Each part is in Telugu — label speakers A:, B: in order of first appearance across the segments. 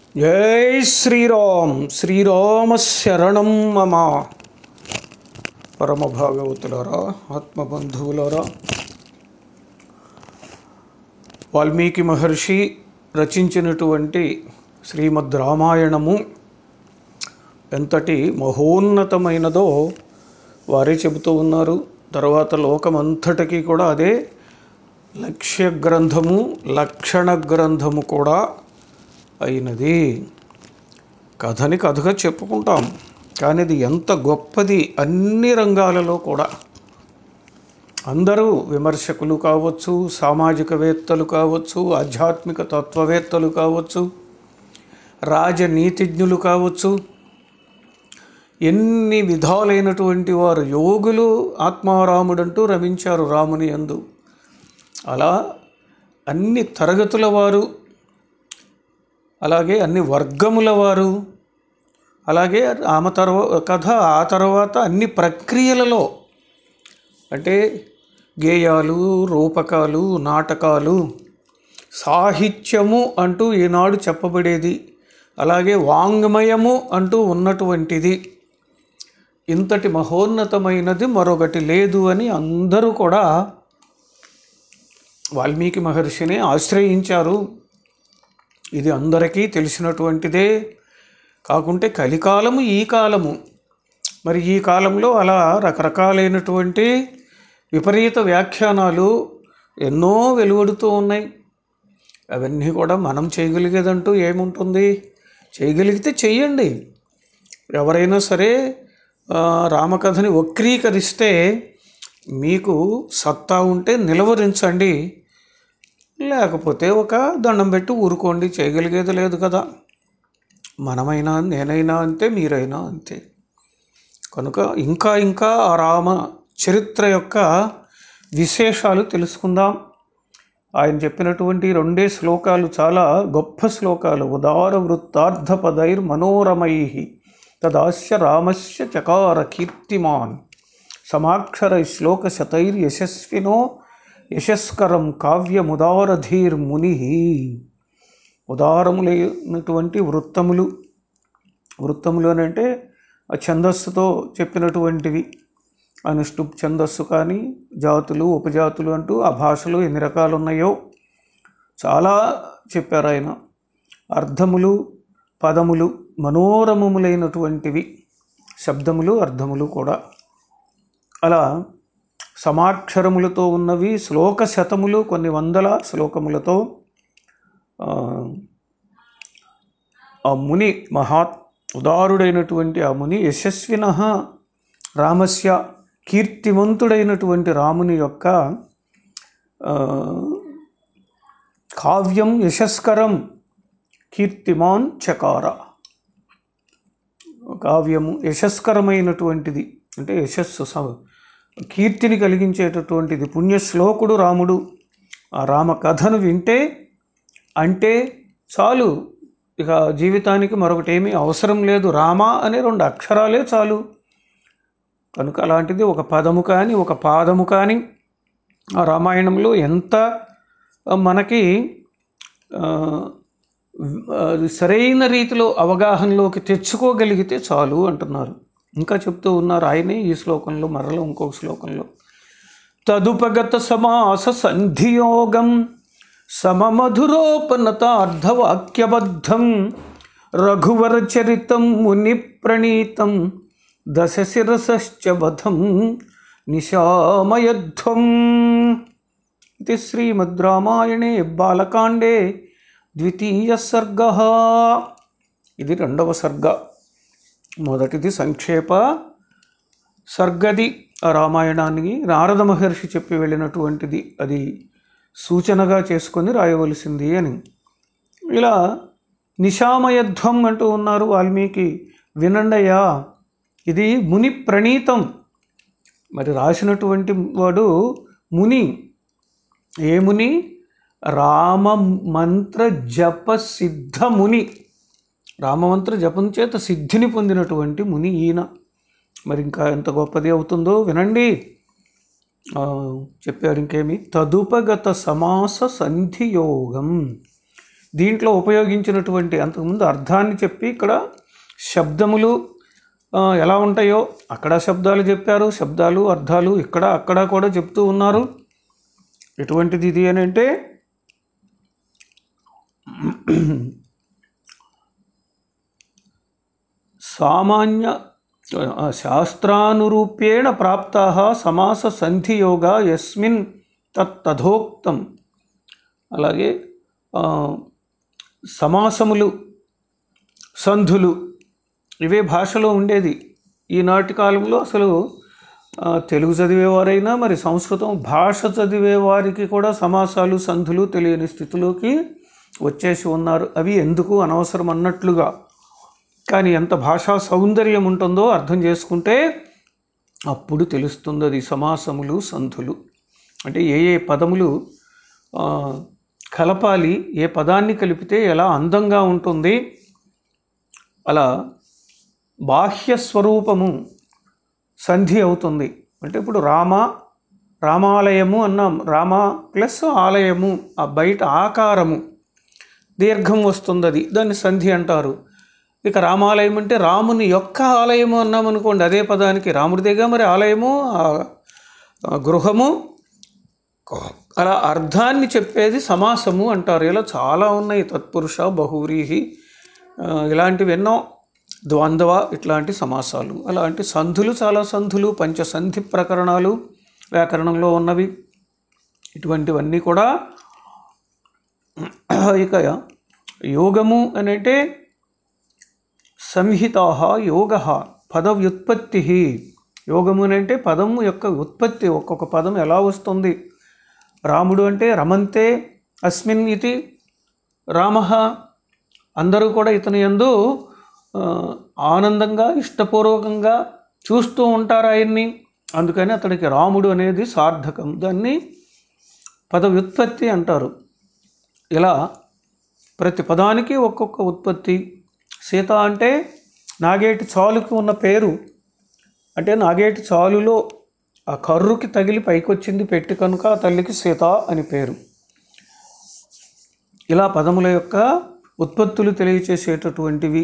A: జై శ్రీరామ్ శ్రీరామ శరణం మమ పరమ భాగవతులారా ఆత్మబంధువులారా వాల్మీకి మహర్షి రచించినటువంటి శ్రీమద్ రామాయణము ఎంతటి మహోన్నతమైనదో వారే చెబుతూ ఉన్నారు తర్వాత లోకమంతటికీ కూడా అదే లక్ష్య గ్రంథము లక్షణ గ్రంథము కూడా అయినది కథని కథగా చెప్పుకుంటాం కానీ ఇది ఎంత గొప్పది అన్ని రంగాలలో కూడా అందరూ విమర్శకులు కావచ్చు సామాజికవేత్తలు కావచ్చు ఆధ్యాత్మిక తత్వవేత్తలు కావచ్చు రాజనీతిజ్ఞులు కావచ్చు ఎన్ని విధాలైనటువంటి వారు యోగులు ఆత్మారాముడంటూ రమించారు రాముని యందు అలా అన్ని తరగతుల వారు అలాగే అన్ని వర్గముల వారు అలాగే ఆమె తర్వా కథ ఆ తర్వాత అన్ని ప్రక్రియలలో అంటే గేయాలు రూపకాలు నాటకాలు సాహిత్యము అంటూ ఈనాడు చెప్పబడేది అలాగే వాంగ్మయము అంటూ ఉన్నటువంటిది ఇంతటి మహోన్నతమైనది మరొకటి లేదు అని అందరూ కూడా వాల్మీకి మహర్షిని ఆశ్రయించారు ఇది అందరికీ తెలిసినటువంటిదే కాకుంటే కలికాలము ఈ కాలము మరి ఈ కాలంలో అలా రకరకాలైనటువంటి విపరీత వ్యాఖ్యానాలు ఎన్నో వెలువడుతూ ఉన్నాయి అవన్నీ కూడా మనం చేయగలిగేదంటూ ఏముంటుంది చేయగలిగితే చెయ్యండి ఎవరైనా సరే ఆ, రామకథని వక్రీకరిస్తే మీకు సత్తా ఉంటే నిలవరించండి లేకపోతే ఒక దండం పెట్టి ఊరుకోండి చేయగలిగేది లేదు కదా మనమైనా నేనైనా అంతే మీరైనా అంతే కనుక ఇంకా ఇంకా ఆ రామ చరిత్ర యొక్క విశేషాలు తెలుసుకుందాం ఆయన చెప్పినటువంటి రెండే శ్లోకాలు చాలా గొప్ప శ్లోకాలు ఉదార వృత్తార్థ పదైర్ మనోరమై తదాస్య రామస్య చకార కీర్తిమాన్ సమాక్షర శ్లోక శతైర్ యశస్వినో యశస్కరం కావ్యముదారధీర్ ముని ఉదారములైనటువంటి వృత్తములు వృత్తములు అని అంటే ఆ ఛందస్సుతో చెప్పినటువంటివి అనుష్టుప్ ఛందస్సు కానీ జాతులు ఉపజాతులు అంటూ ఆ భాషలో ఎన్ని రకాలు ఉన్నాయో చాలా చెప్పారు ఆయన అర్థములు పదములు మనోరమములైనటువంటివి శబ్దములు అర్థములు కూడా అలా సమాక్షరములతో ఉన్నవి శ్లోక శతములు కొన్ని వందల శ్లోకములతో ఆ, ఆ ముని మహాత్ ఉదారుడైనటువంటి ఆ ముని యశస్విన రామస్య కీర్తివంతుడైనటువంటి రాముని యొక్క ఆ, కావ్యం యశస్కరం కీర్తిమాన్ చకార కావ్యము యశస్కరమైనటువంటిది అంటే యశస్సు స- కీర్తిని కలిగించేటటువంటిది పుణ్యశ్లోకుడు రాముడు ఆ రామ కథను వింటే అంటే చాలు ఇక జీవితానికి మరొకటి ఏమీ అవసరం లేదు రామ అనే రెండు అక్షరాలే చాలు కనుక అలాంటిది ఒక పదము కానీ ఒక పాదము కానీ ఆ రామాయణంలో ఎంత మనకి ఆ, అది సరైన రీతిలో అవగాహనలోకి తెచ్చుకోగలిగితే చాలు అంటున్నారు ఇంకా చెప్తూ ఉన్నారు ఆయనే ఈ శ్లోకంలో మరలో ఇంకొక శ్లోకంలో తదుపగత సమాస సంధియోగం సమమధురోపనతార్థవాక్యబద్ధం రఘువర చరితం ముని ప్రణీతం దశశిరసశ్చ వధం నిశామయధ్వం ఇది శ్రీమద్ రామాయణే బాలకాండే ద్వితీయ సర్గ ఇది రెండవ సర్గ మొదటిది సంక్షేప సర్గది ఆ రామాయణానికి నారద మహర్షి చెప్పి వెళ్ళినటువంటిది అది సూచనగా చేసుకొని రాయవలసింది అని ఇలా నిశామయధ్వం అంటూ ఉన్నారు వాల్మీకి వినండయ్యా ఇది ముని ప్రణీతం మరి రాసినటువంటి వాడు ముని ఏ ముని రామ మంత్ర జప సిద్ధ ముని రామమంత్ర జపం చేత సిద్ధిని పొందినటువంటి ముని ఈయన మరి ఇంకా ఎంత గొప్పది అవుతుందో వినండి ఆ, చెప్పాడు ఇంకేమి తదుపగత సమాస సంధియోగం దీంట్లో ఉపయోగించినటువంటి అంతకుముందు అర్థాన్ని చెప్పి ఇక్కడ శబ్దములు ఆ, ఎలా ఉంటాయో అక్కడ శబ్దాలు చెప్పారు శబ్దాలు అర్థాలు ఇక్కడ అక్కడ కూడా చెప్తూ ఉన్నారు ఎటువంటిది ఇది అని అంటే సామాన్య ఆ, శాస్త్రానురూప్యేణ ప్రాప్తా సమాస సంధియోగా యస్మిన్ తత్ తథోక్తం అలాగే ఆ, సమాసములు సంధులు ఇవే భాషలో ఉండేది ఈనాటి కాలంలో అసలు ఆ, తెలుగు చదివేవారైనా మరి సంస్కృతం భాష చదివే వారికి కూడా సమాసాలు సంధులు తెలియని స్థితిలోకి వచ్చేసి ఉన్నారు అవి ఎందుకు అనవసరం అన్నట్లుగా కానీ ఎంత భాషా సౌందర్యం ఉంటుందో అర్థం చేసుకుంటే అప్పుడు తెలుస్తుంది అది సమాసములు సంధులు అంటే ఏ ఏ పదములు ఆ, కలపాలి ఏ పదాన్ని కలిపితే ఎలా అందంగా ఉంటుంది అలా బాహ్య స్వరూపము సంధి అవుతుంది అంటే ఇప్పుడు రామ రామాలయము అన్నాం రామ ప్లస్ ఆలయము ఆ బయట ఆకారము దీర్ఘం వస్తుంది అది దాన్ని సంధి అంటారు ఇక రామాలయం అంటే రాముని యొక్క ఆలయము అన్నాం అనుకోండి అదే పదానికి రాముడిదేగా మరి ఆలయము ఆ- ఆ గృహము అలా అర్థాన్ని చెప్పేది సమాసము అంటారు ఇలా చాలా ఉన్నాయి తత్పురుష బహువ్రీహి ఆ, ఇలాంటివి ఎన్నో ద్వంద్వ ఇట్లాంటి సమాసాలు అలాంటి సంధులు చాలా సంధులు పంచసంధి ప్రకరణాలు వ్యాకరణంలో ఉన్నవి ఇటువంటివన్నీ కూడా ఇక యోగము అని అంటే సంహిత యోగ పద వ్యుత్పత్తి యోగము అని అంటే పదము యొక్క ఉత్పత్తి ఒక్కొక్క పదం ఎలా వస్తుంది రాముడు అంటే రమంతే అస్మిన్ ఇది రామ అందరూ కూడా ఇతని యందు ఆ, ఆనందంగా ఇష్టపూర్వకంగా చూస్తూ ఉంటారు ఆయన్ని అందుకని అతడికి రాముడు అనేది సార్థకం దాన్ని పద వ్యుత్పత్తి అంటారు ఇలా ప్రతి పదానికి ఒక్కొక్క ఉత్పత్తి సీత అంటే నాగేటి చాలుకి ఉన్న పేరు అంటే నాగేటి చాలులో ఆ కర్రుకి తగిలి పైకొచ్చింది పెట్టి కనుక ఆ తల్లికి సీత అని పేరు ఇలా పదముల యొక్క ఉత్పత్తులు తెలియచేసేటటువంటివి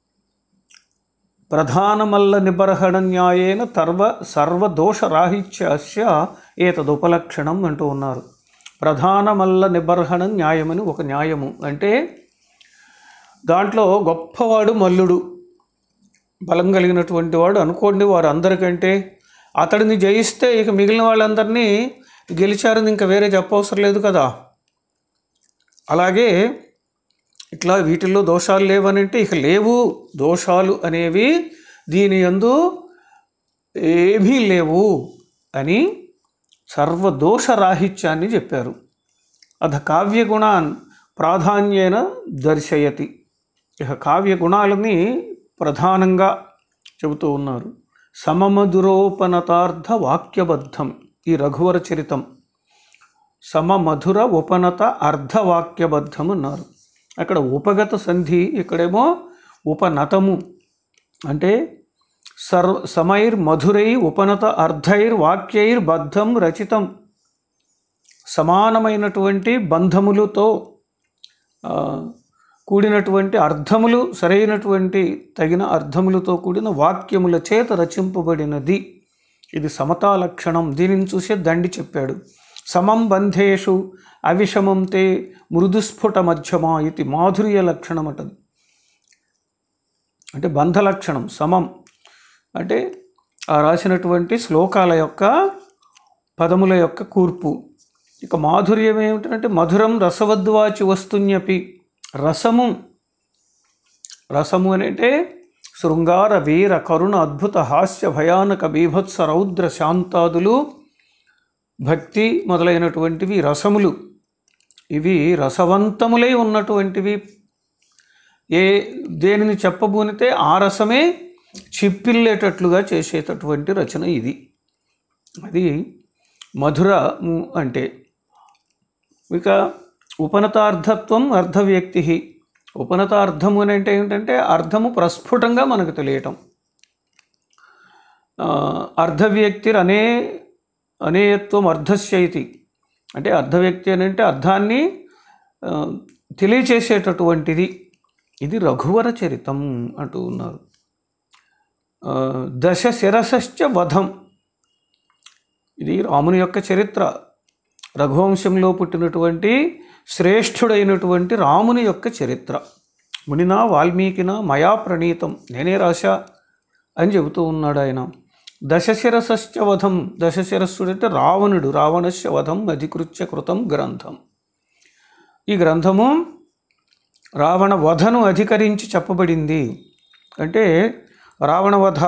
A: ప్రధానమల్ల నిబర్హణ న్యాయేన తర్వ సర్వదోషరాహిత్యస్య ఏతదుపలక్షణం అంటూ ఉన్నారు ప్రధానమల్ల నిబర్హణ న్యాయమని ఒక న్యాయము అంటే దాంట్లో గొప్పవాడు మల్లుడు బలం కలిగినటువంటి వాడు అనుకోండి వారు అందరికంటే అతడిని జయిస్తే ఇక మిగిలిన వాళ్ళందరినీ గెలిచారని ఇంకా వేరే చెప్పవసరం లేదు కదా అలాగే ఇట్లా వీటిల్లో దోషాలు లేవని అంటే ఇక లేవు దోషాలు అనేవి దీని యందు ఏమీ లేవు అని సర్వదోషరాహిత్యాన్ని చెప్పారు అధ కావ్యగుణాన్ ప్రాధాన్యేన దర్శయతి ఇక కావ్య గుణాలని ప్రధానంగా చెబుతూ ఉన్నారు సమమధురోపనతార్థ వాక్యబద్ధం ఈ రఘువర చరితం సమమధుర ఉపనత అర్ధవాక్యబద్ధం అన్నారు అక్కడ ఉపగత సంధి ఇక్కడేమో ఉపనతము అంటే సర్వ సమైర్ మధురై ఉపనత అర్ధైర్ వాక్యైర్ బద్ధం రచితం సమానమైనటువంటి బంధములతో ఆ, కూడినటువంటి అర్థములు సరైనటువంటి తగిన అర్థములతో కూడిన వాక్యముల చేత రచింపబడినది ఇది సమతా లక్షణం దీనిని చూసే దండి చెప్పాడు సమం బంధేషు అవిషమం తే మృదుస్ఫుట మధ్యమా ఇది మాధుర్య లక్షణం అంటది అంటే బంధ లక్షణం సమం అంటే ఆ రాసినటువంటి శ్లోకాల యొక్క పదముల యొక్క కూర్పు ఇక మాధుర్యం ఏమిటంటే మధురం రసవద్వాచి వస్తున్యపి రసము రసము అని అంటే శృంగార వీర కరుణ అద్భుత హాస్య భయానక బీభత్స రౌద్ర శాంతాదులు భక్తి మొదలైనటువంటివి రసములు ఇవి రసవంతములై ఉన్నటువంటివి ఏ దేనిని చెప్పబూనితే ఆ రసమే చిప్పిల్లేటట్లుగా చేసేటటువంటి రచన ఇది అది మధురము అంటే ఇక ఉపనతార్థత్వం అర్ధవ్యక్తి ఉపనతార్థము అని అంటే ఏమిటంటే అర్థము ప్రస్ఫుటంగా మనకు తెలియటం ఆ, అర్ధవ్యక్తి అనే అనేయత్వం అర్ధస్య ఇది అంటే అర్ధవ్యక్తి అని అంటే అర్థాన్ని ఆ, తెలియచేసేటటువంటిది ఇది రఘువర చరితం అంటూ ఉన్నారు ఆ, దశ శిరసశ్చ వధం ఇది రాముని యొక్క చరిత్ర రఘువంశంలో పుట్టినటువంటి శ్రేష్ఠుడైనటువంటి రాముని యొక్క చరిత్ర మునినా వాల్మీకిన మయా ప్రణీతం నేనే రాశా అని చెబుతూ ఉన్నాడు ఆయన దశశిరసశ్చ వధం దశశిరస్సుడు అంటే రావణుడు రావణస్య వధం అధికృత్య కృతం గ్రంథం ఈ గ్రంథము రావణ వధను అధికరించి చెప్పబడింది అంటే రావణ వధ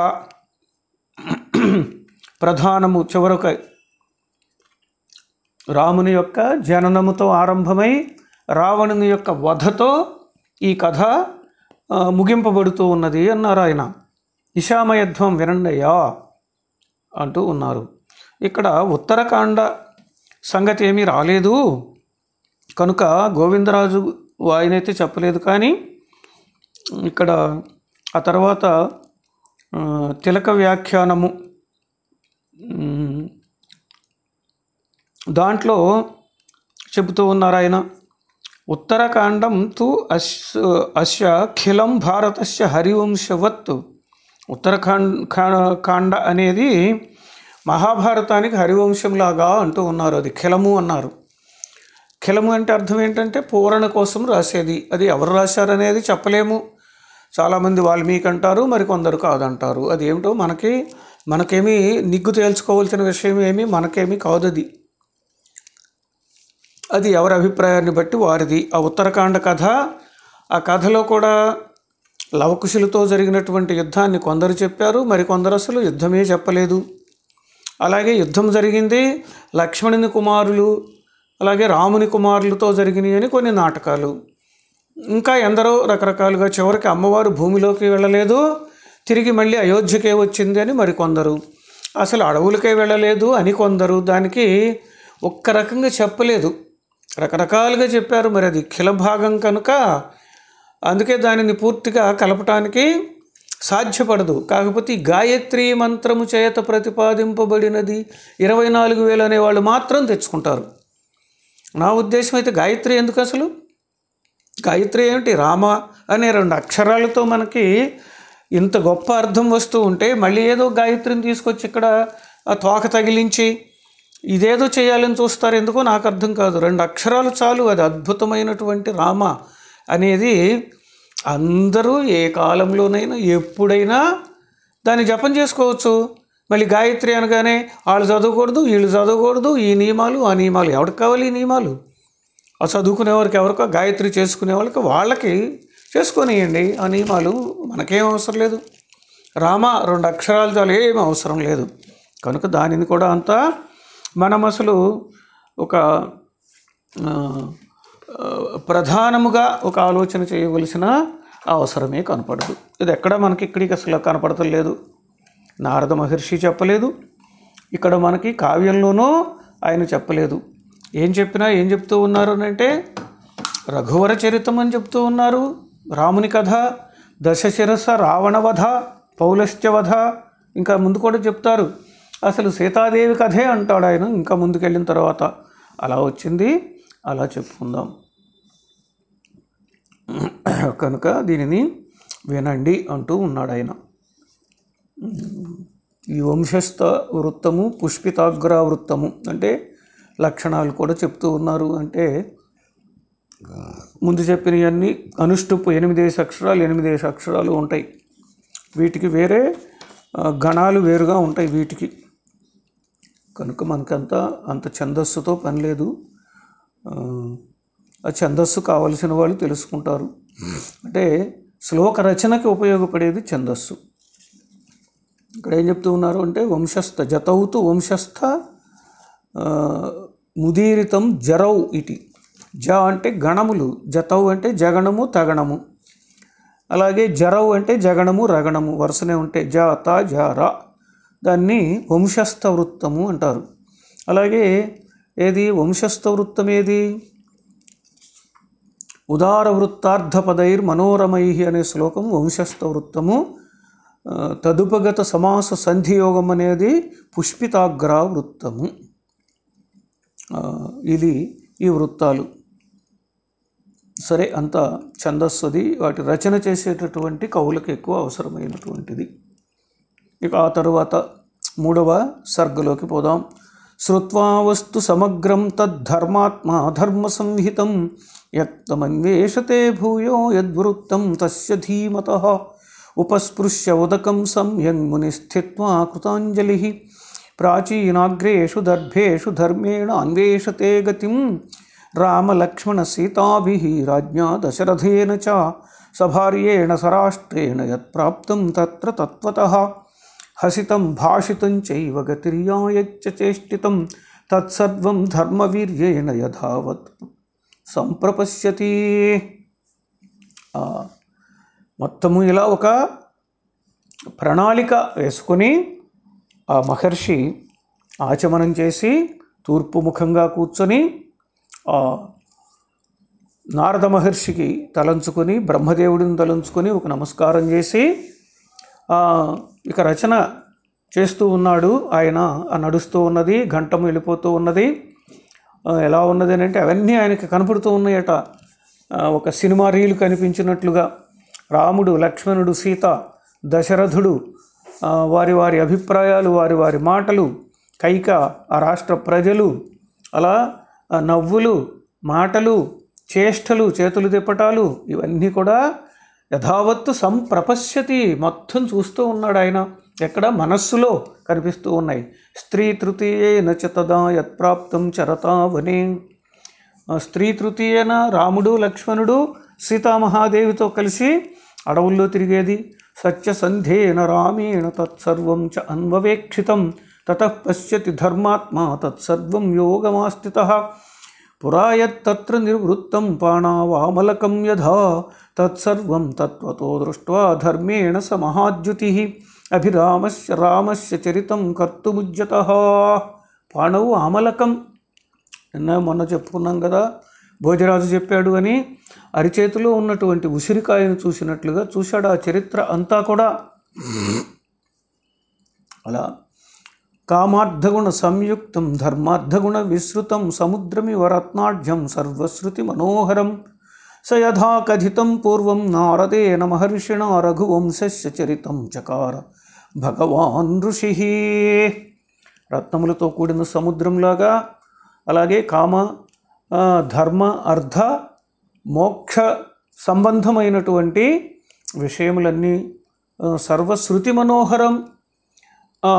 A: ప్రధానము చివరకు రాముని యొక్క జననముతో ఆరంభమై రావణుని యొక్క వధతో ఈ కథ ఆ, ముగింపబడుతూ ఉన్నది అన్నారు ఆయన నిశామయధ్వం వినండయ్యా అంటూ ఉన్నారు ఇక్కడ ఉత్తరకాండ సంగతి ఏమీ రాలేదు కనుక గోవిందరాజు ఆయనైతే చెప్పలేదు కానీ ఇక్కడ ఆ తర్వాత ఆ, తిలక వ్యాఖ్యానము ఉమ్, దాంట్లో చెబుతూ ఉన్నారు ఆయన ఉత్తరకాండం తు అస్ అస్య ఖిలం భారతస్య హరివంశవత్ ఉత్తరకాండ కా- కాండ అనేది మహాభారతానికి హరివంశంలాగా అంటూ ఉన్నారు అది ఖిలము అన్నారు ఖిలము అంటే అర్థం ఏంటంటే పూరణ కోసం రాసేది అది ఎవరు రాశారనేది చెప్పలేము చాలామంది వాల్మీకి అంటారు మరి కొందరు కాదంటారు అది ఏమిటో మనకి మనకేమీ నిగ్గు తేల్చుకోవాల్సిన విషయం ఏమీ మనకేమీ కాదు అది అది ఎవరి అభిప్రాయాన్ని బట్టి వారిది ఆ ఉత్తరకాండ కథ ఆ కథలో కూడా లవకుశులతో జరిగినటువంటి యుద్ధాన్ని కొందరు చెప్పారు మరి కొందరు అసలు యుద్ధమే చెప్పలేదు అలాగే యుద్ధం జరిగింది లక్ష్మణుని కుమారులు అలాగే రాముని కుమారులతో జరిగినాయి అని కొన్ని నాటకాలు ఇంకా ఎందరో రకరకాలుగా చివరికి అమ్మవారు భూమిలోకి వెళ్ళలేదు తిరిగి మళ్ళీ అయోధ్యకే వచ్చింది అని మరికొందరు అసలు అడవులకే వెళ్ళలేదు అని కొందరు దానికి ఒక్క రకంగా చెప్పలేదు రకరకాలుగా చెప్పారు మరి అది ఖిల భాగం కనుక అందుకే దానిని పూర్తిగా కలపటానికి సాధ్యపడదు కాకపోతే ఈ గాయత్రి మంత్రము చేత ప్రతిపాదింపబడినది ఇరవై నాలుగు వేలు అనేవాళ్ళు మాత్రం తెచ్చుకుంటారు నా ఉద్దేశం అయితే గాయత్రి ఎందుకు అసలు గాయత్రి ఏమిటి రామ అనే రెండు అక్షరాలతో మనకి ఇంత గొప్ప అర్థం వస్తూ ఉంటే మళ్ళీ ఏదో గాయత్రిని తీసుకొచ్చి ఇక్కడ ఆ తోక తగిలించి ఇదేదో చేయాలని చూస్తారు ఎందుకో నాకు అర్థం కాదు రెండు అక్షరాలు చాలు అది అద్భుతమైనటువంటి రామ అనేది అందరూ ఏ కాలంలోనైనా ఎప్పుడైనా దాన్ని జపం చేసుకోవచ్చు మళ్ళీ గాయత్రి అనగానే వాళ్ళు చదవకూడదు వీళ్ళు చదవకూడదు ఈ నియమాలు ఆ నియమాలు ఎవరికి కావాలి ఈ నియమాలు ఆ చదువుకునే వారికి ఎవరికో గాయత్రి చేసుకునే వాళ్ళకి వాళ్ళకి చేసుకొనియండి ఆ నియమాలు మనకేం అవసరం లేదు రామ రెండు అక్షరాలు చాలు ఏం అవసరం లేదు కనుక దానిని కూడా అంతా మనం అసలు ఒక ఆ, ఆ, ప్రధానముగా ఒక ఆలోచన చేయవలసిన అవసరమే కనపడదు ఇది ఎక్కడ మనకి ఇక్కడికి అసలు కనపడతలేదు నారద మహర్షి చెప్పలేదు ఇక్కడ మనకి కావ్యంలోనూ ఆయన చెప్పలేదు ఏం చెప్పినా ఏం చెప్తూ ఉన్నారు అని అంటే రఘువర చరితం అని చెప్తూ ఉన్నారు రాముని కథ దశశిరస రావణవధ పౌలశ్చవధ ఇంకా ముందు కూడా చెప్తారు అసలు సీతాదేవి కథే అంటాడు ఆయన ఇంకా ముందుకెళ్ళిన తర్వాత అలా వచ్చింది అలా చెప్పుకుందాం కనుక దీనిని వినండి అంటూ ఉన్నాడు ఆయన ఈ వంశస్థ వృత్తము పుష్పితాగ్ర వృత్తము అంటే లక్షణాలు కూడా చెప్తూ ఉన్నారు అంటే ముందు చెప్పినవన్నీ అనుష్టుపు ఎనిమిదేసి అక్షరాలు ఎనిమిదేసి అక్షరాలు ఉంటాయి వీటికి వేరే ఆ, గణాలు వేరుగా ఉంటాయి వీటికి కనుక మనకంతా అంత ఛందస్సుతో పని లేదు ఆ, ఆ ఛందస్సు కావలసిన వాళ్ళు తెలుసుకుంటారు అంటే శ్లోక రచనకి ఉపయోగపడేది ఛందస్సు ఇక్కడ ఏం చెప్తూ ఉన్నారు అంటే వంశస్థ జతౌతు వంశస్థ ఆ, ముదీరితం జరౌ ఇటి జ అంటే గణములు జతౌ అంటే జగణము తగణము అలాగే జరవు అంటే జగణము రగణము వరుసనే ఉంటే జ త జ ర దాన్ని వంశస్థ వృత్తము అంటారు అలాగే ఏది వంశస్థ వృత్తం ఏది ఉదార వృత్తార్థపదైర్ మనోరమై అనే శ్లోకం వంశస్థ వృత్తము ఆ, తదుపగత సమాస సంధియోగం అనేది పుష్పితాగ్ర వృత్తము ఆ, ఇది ఈ వృత్తాలు సరే అంత ఛందస్సుది వాటి రచన చేసేటటువంటి కవులకు ఎక్కువ అవసరమైనటువంటిది ఇక ఆ తరువాత మూడవ సర్గలోకి పోదాం శ్రుత్వా వస్తు సమగ్రం తద్ధర్మాత్మా ధర్మ సంహితం యక్తమన్వేషతే భూయో యద్వృత్తం తస్య ధీమత ఉపస్పృశ్య ఉదకం సంయంగ్ మునిస్థిత్వా కృతాంజలి ప్రాచీనాగ్రేషు దర్భేషు ధర్మేణ అన్వేషతే గతిం రామలక్ష్మణసీతాభి రాజ్ఞా దశరథేన చ సభార్యేణ సరాష్ట్రేణ యత్ప్రాప్తం తత్ర తత్వతః హసితం భాషితం చైవ గతిర్యాయచ్చ చేష్టితం తత్సర్వం ధర్మవీర్యేణ యథావత్ సంప్రపశ్యతి ఆ, మొత్తము ఇలా ఒక ప్రణాళిక వేసుకొని ఆ మహర్షి ఆచమనం చేసి తూర్పు ముఖంగా కూర్చొని ఆ నారద మహర్షికి తలంచుకొని బ్రహ్మదేవుడిని తలంచుకొని ఒక నమస్కారం చేసి ఆ, ఇక రచన చేస్తూ ఉన్నాడు ఆయన ఆ నడుస్తూ ఉన్నది ఘంటం వెళ్ళిపోతూ ఉన్నది ఆ, ఎలా ఉన్నది అని అంటే అవన్నీ ఆయనకి కనపడుతూ ఉన్నాయట ఆ, ఒక సినిమా రీలు కనిపించినట్లుగా రాముడు లక్ష్మణుడు సీత దశరథుడు ఆ, వారి వారి అభిప్రాయాలు వారి వారి మాటలు కైక ఆ రాష్ట్ర ప్రజలు అలా ఆ నవ్వులు మాటలు చేష్టలు చేతులు తిప్పటాలు ఇవన్నీ కూడా యథావత్తు సంప్రపశ్యతి మొత్తం చూస్తూ ఉన్నాడు ఆయన ఎక్కడ మనస్సులో కనిపిస్తూ ఉన్నాయి స్త్రీ తృతీయే నచతదా యత్ప్రాప్తం చరతా వనే ఆ స్త్రీ తృతీయన రాముడు లక్ష్మణుడు సీతామహాదేవితో కలిసి అడవుల్లో తిరిగేది సత్యసంధేన రామేణ తత్సర్వం చ అన్వవేక్షితం తతః పశ్యతి ధర్మాత్మా తత్సర్వం యోగమాస్థిత పురా యత్తత్ర నిర్వృత్తం పాణావామలకం యథా తత్సర్వం తత్వతో దృష్ట్వా ధర్మేణ స మహాద్యుతి అభిరామస్య రామస్య చరితం కర్తుముజ్యత పాణవు ఆమలకం నిన్న మొన్న చెప్పుకున్నాం కదా భోజరాజు చెప్పాడు అని అరిచేతిలో ఉన్నటువంటి ఉసిరికాయను చూసినట్లుగా చూశాడు ఆ చరిత్ర అంతా కూడా అలా కామార్థగుణ సంయుక్తం ధర్మార్థగుణ విశ్రుతం సముద్రమివ రత్నాఢ్యం సర్వశ్రుతి మనోహరం స యథా కథితం పూర్వం నారదేన మహర్షిణ రఘువంశస్య చరితం చకార భగవాన్ ఋషి రత్నములతో కూడిన సముద్రంలాగా అలాగే కామ ఆ, ధర్మ అర్థ మోక్ష సంబంధమైనటువంటి విషయములన్నీ ఆ, సర్వశ్రుతి మనోహరం ఆ,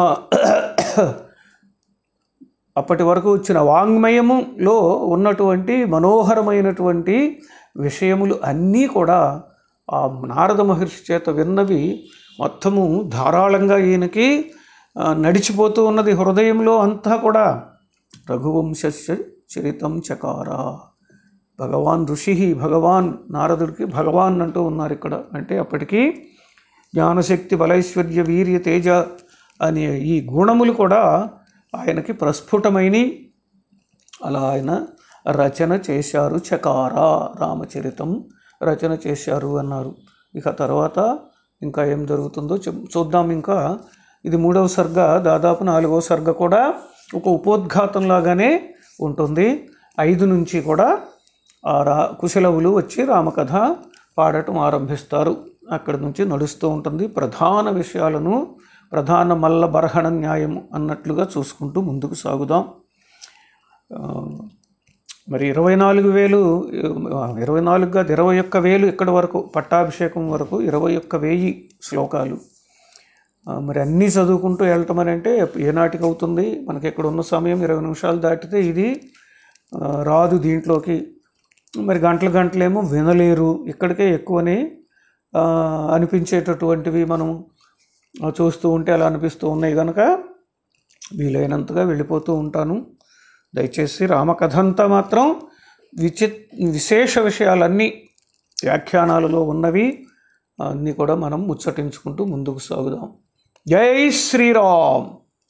A: అప్పటి వరకు వచ్చిన వాంగ్మయములో ఉన్నటువంటి మనోహరమైనటువంటి విషయములు అన్నీ కూడా ఆ నారద మహర్షి చేత విన్నవి మొత్తము ధారాళంగా ఈయనకి ఆ, నడిచిపోతూ ఉన్నది హృదయంలో అంతా కూడా రఘువంశస్య చరితం చకార భగవాన్ ఋషి భగవాన్ నారదుడికి భగవాన్ అంటూ ఉన్నారు ఇక్కడ అంటే అప్పటికి జ్ఞానశక్తి బలైశ్వర్య వీర్య తేజ అనే ఈ గుణములు కూడా ఆయనకి ప్రస్ఫుటమైన అలా ఆయన రచన చేశారు చకార రామచరితం రచన చేశారు అన్నారు ఇక తర్వాత ఇంకా ఏం జరుగుతుందో చెప్- చూద్దాం ఇంకా ఇది మూడవ సర్గ దాదాపు నాలుగవ సర్గ కూడా ఒక ఉపోద్ఘాతంలాగానే ఉంటుంది ఐదు నుంచి కూడా ఆ రా కుశలవులు వచ్చి రామకథ పాడటం ఆరంభిస్తారు అక్కడి నుంచి నడుస్తూ ఉంటుంది ప్రధాన విషయాలను ప్రధాన మల్ల బరహణ న్యాయం అన్నట్లుగా చూసుకుంటూ ముందుకు సాగుదాం ఆ, మరి ఇరవై నాలుగు వేలు ఇరవై నాలుగు కాదు ఇరవై ఒక్క వేలు ఇక్కడి వరకు పట్టాభిషేకం వరకు ఇరవై ఒక్క వెయ్యి శ్లోకాలు ఆ, మరి అన్నీ చదువుకుంటూ వెళ్ళటం అని అంటే ఏనాటికి అవుతుంది మనకి ఇక్కడ ఉన్న సమయం ఇరవై నిమిషాలు దాటితే ఇది ఆ, రాదు దీంట్లోకి మరి గంటల గంటలేమో వినలేరు ఇక్కడికే ఎక్కువనే ఆ, అనిపించేటటువంటివి మనం ఆ, చూస్తూ ఉంటే అలా అనిపిస్తూ ఉన్నాయి కనుక వీలైనంతగా వెళ్ళిపోతూ ఉంటాను దయచేసి రామకథ అంతా మాత్రం విచిత్ విశేష విషయాలన్నీ వ్యాఖ్యానాలలో ఉన్నవి అన్నీ కూడా మనం ముచ్చటించుకుంటూ ముందుకు సాగుదాం జై శ్రీరామ్